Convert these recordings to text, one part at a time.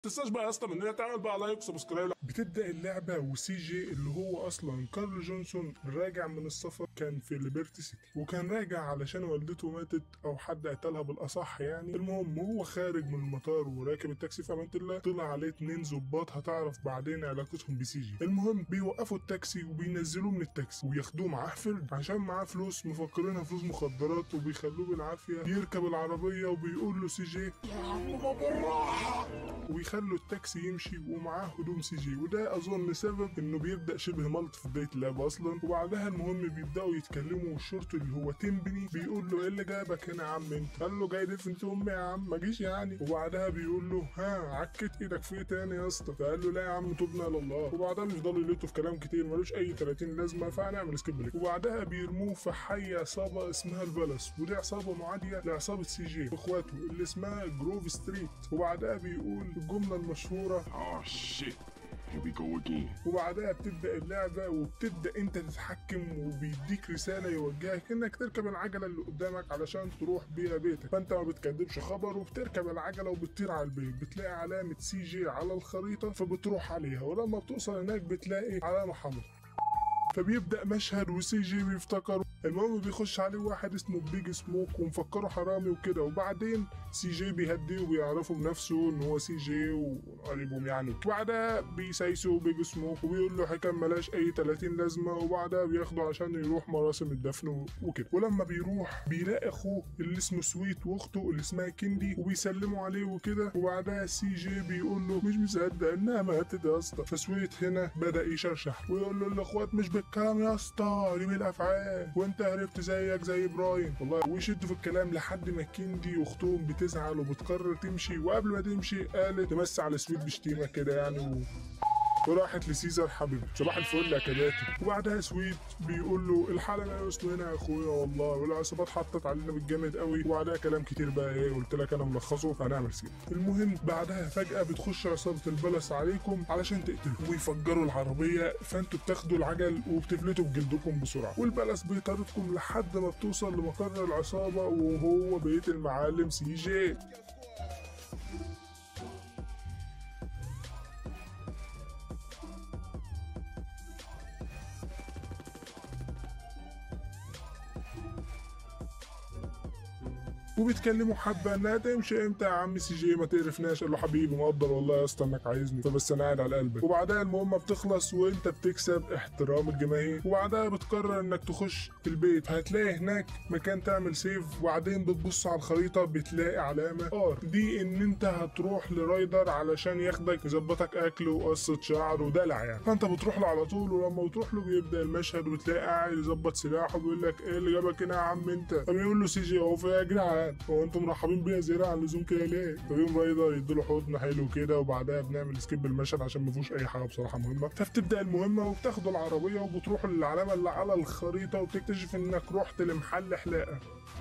تنساش بقى يا اسطى مننا تعمل بقى لايك وسبسكرايب بتبدا اللعبه وسي جي اللي هو اصلا كارل جونسون راجع من السفر كان في ليبرتي سيتي وكان راجع علشان والدته ماتت او حد قتلها بالاصح يعني المهم هو خارج من المطار وراكب التاكسي في امان الله طلع عليه اتنين ظباط هتعرف بعدين علاقتهم بسي جي المهم بيوقفوا التاكسي وبينزلوه من التاكسي وياخدوه معاه فيلم عشان معاه فلوس مفكرينها فلوس مخدرات وبيخلوه بالعافيه يركب العربيه وبيقول له سي جي ويخلوا التاكسي يمشي ومعاه هدوم سي جي وده اظن سبب انه بيبدا شبه ملط في بدايه اللعبه اصلا وبعدها المهم بيبداوا يتكلموا والشرطي اللي هو تيمبني بيقول له ايه اللي جايبك هنا يا عم انت قال له جاي دفنت امي يا عم ما جيش يعني وبعدها بيقول له ها عكت ايدك في ايه تاني يا اسطى فقال له لا يا عم تبنا الى الله وبعدها بيفضلوا يلطوا في كلام كتير ملوش اي 30 لازمه فهنعمل سكيب ليه وبعدها بيرموه في حي عصابه اسمها البلس ودي عصابه معاديه لعصابه سي جي واخواته اللي اسمها جروف ستريت وبعدها بيقول الجمله المشهوره Oh shit. Here we go again. وبعدها بتبدا اللعبه وبتبدا انت تتحكم وبيديك رساله يوجهك انك تركب العجله اللي قدامك علشان تروح بيها بيتك فانت ما بتكدبش خبر وبتركب العجله وبتطير على البيت بتلاقي علامه سي جي على الخريطه فبتروح عليها ولما بتوصل هناك بتلاقي علامه حمراء فبيبدا مشهد وسي جي بيفتكر المهم بيخش عليه واحد اسمه بيج سموك ومفكره حرامي وكده وبعدين سي جي بيهديه وبيعرفوا بنفسه ان هو سي جي وقريبهم يعني وبعدها بيسايسوا بيج سموك وبيقول له حكايه ملاش اي 30 لازمه وبعدها بياخده عشان يروح مراسم الدفن و- وكده ولما بيروح بيلاقي اخوه اللي اسمه سويت واخته اللي اسمها كيندي وبيسلموا عليه وكده وبعدها سي جي بيقول له مش مصدق انها ماتت يا اسطى فسويت هنا بدا يشرشح ويقول له الاخوات مش بالكلام يا اسطى دي بالافعال وانت عرفت زيك زي ابراهيم والله ويشدوا في الكلام لحد ما كيندي واختهم بتزعل وبتقرر تمشي وقبل ما تمشي قالت تمسي على سويت بشتيمه كده يعني و... وراحت لسيزر حبيبي صباح الفل يا كباتن وبعدها سويت بيقول له الحاله لا يسلو هنا يا اخويا والله والعصابات حطت علينا بالجامد قوي وبعدها كلام كتير بقى ايه قلت لك انا ملخصه فهنعمل سكيب المهم بعدها فجاه بتخش عصابه البلس عليكم علشان تقتلوا ويفجروا العربيه فانتوا بتاخدوا العجل وبتفلتوا بجلدكم بسرعه والبلس بيطاردكم لحد ما بتوصل لمقر العصابه وهو بيت المعالم سي جي وبيتكلموا حبه انها تمشي امتى يا عم سي جي ما تعرفناش قال له حبيبي مقدر والله يا اسطى انك عايزني فبس انا قاعد على قلبك وبعدها المهمه بتخلص وانت بتكسب احترام الجماهير وبعدها بتقرر انك تخش البيت هتلاقي هناك مكان تعمل سيف وبعدين بتبص على الخريطه بتلاقي علامه ار دي ان انت هتروح لرايدر علشان ياخدك يظبطك اكل وقصه شعر ودلع يعني فانت بتروح له على طول ولما بتروح له بيبدا المشهد وتلاقي قاعد يظبط سلاحه وبيقول لك ايه اللي جابك هنا يا عم انت فبيقول له سي جي هو في إيه يا جدعان هو انتم مرحبين بيا زياده عن اللزوم كده ليه فبيقوم رايدر يديله حضن حلو كده وبعدها بنعمل سكيب المشهد عشان ما فيهوش اي حاجه بصراحه مهمه فبتبدا المهمه وبتاخدوا العربيه وبتروحوا للعلامه اللي على الخريطه وبتكتشف انك رحت لمحل حلاقه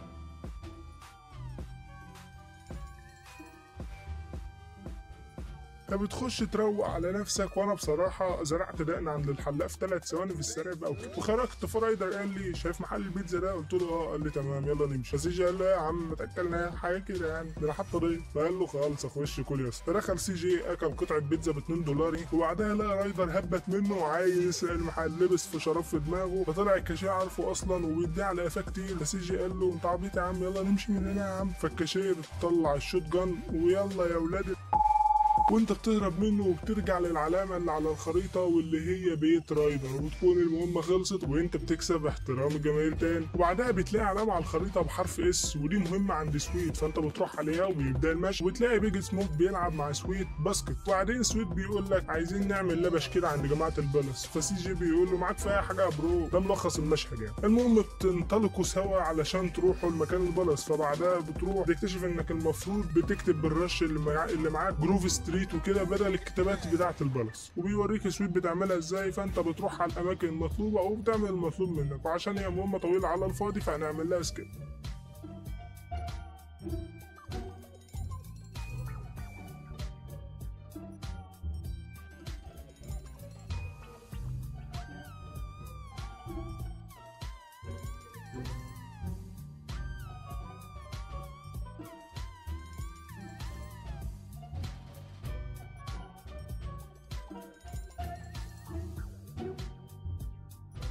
فبتخش تروق على نفسك وانا بصراحه زرعت دقن عند الحلاق في ثلاث ثواني في السريع بقى وكده. وخرجت فرايدر قال لي شايف محل البيتزا ده قلت له اه قال لي تمام يلا نمشي بس يجي قال له يا عم ما تاكلنا حاجه كده يعني ده انا حاطه ضيف فقال له خالص اخش كل يا اسطى فدخل سي جي اكل قطعه بيتزا ب 2 دولار وبعدها لقى رايدر هبت منه وعايز يسرق المحل لبس في شراب في دماغه فطلع الكاشير عارفه اصلا وبيدعي على قفاه كتير فسي جي قال له انت عبيط يا عم يلا نمشي من هنا يا عم فالكاشير طلع الشوت جان ويلا يا ولاد وانت بتهرب منه وبترجع للعلامه اللي على الخريطه واللي هي بيت رايدر وبتكون المهمه خلصت وانت بتكسب احترام الجماهير تاني وبعدها بتلاقي علامه على الخريطه بحرف اس ودي مهمه عند سويت فانت بتروح عليها وبيبدا المشي وتلاقي بيج سموك بيلعب مع سويت باسكت وبعدين سويت بيقول لك عايزين نعمل لبش كده عند جماعه البلس فسي جي بيقول له معاك في اي حاجه يا برو ده ملخص المشهد يعني المهم بتنطلقوا سوا علشان تروحوا لمكان البلس فبعدها بتروح تكتشف انك المفروض بتكتب بالرش اللي, مع... اللي معاك جروف ستريت وكده بدل الكتابات بتاعه البلس وبيوريك سويت بتعملها ازاي فانت بتروح على الاماكن المطلوبه وبتعمل المطلوب منك وعشان هي مهمه طويله على الفاضي فهنعمل لها سكيب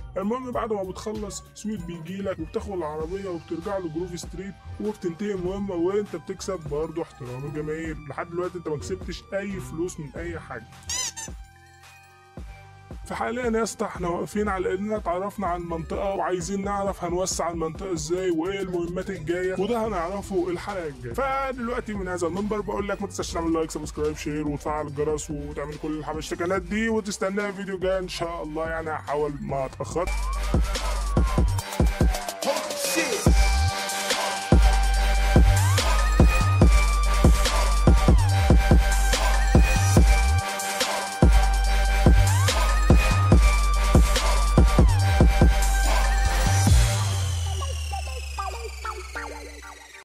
المهم بعد ما بتخلص سويت بيجي لك وبتاخد العربيه وبترجع له جروف ستريت وبتنتهي المهمه وانت بتكسب برضه احترام الجماهير لحد دلوقتي انت ما كسبتش اي فلوس من اي حاجه فحاليا يا اسطى احنا واقفين على اننا اتعرفنا عن منطقه وعايزين نعرف هنوسع المنطقه ازاي وايه المهمات الجايه وده هنعرفه الحلقه الجايه فدلوقتي من هذا المنبر بقول لك ما تنساش تعمل لايك سبسكرايب شير وتفعل الجرس وتعمل كل الحبشتكنات دي وتستنى الفيديو جاي ان شاء الله يعني هحاول ما اتاخرش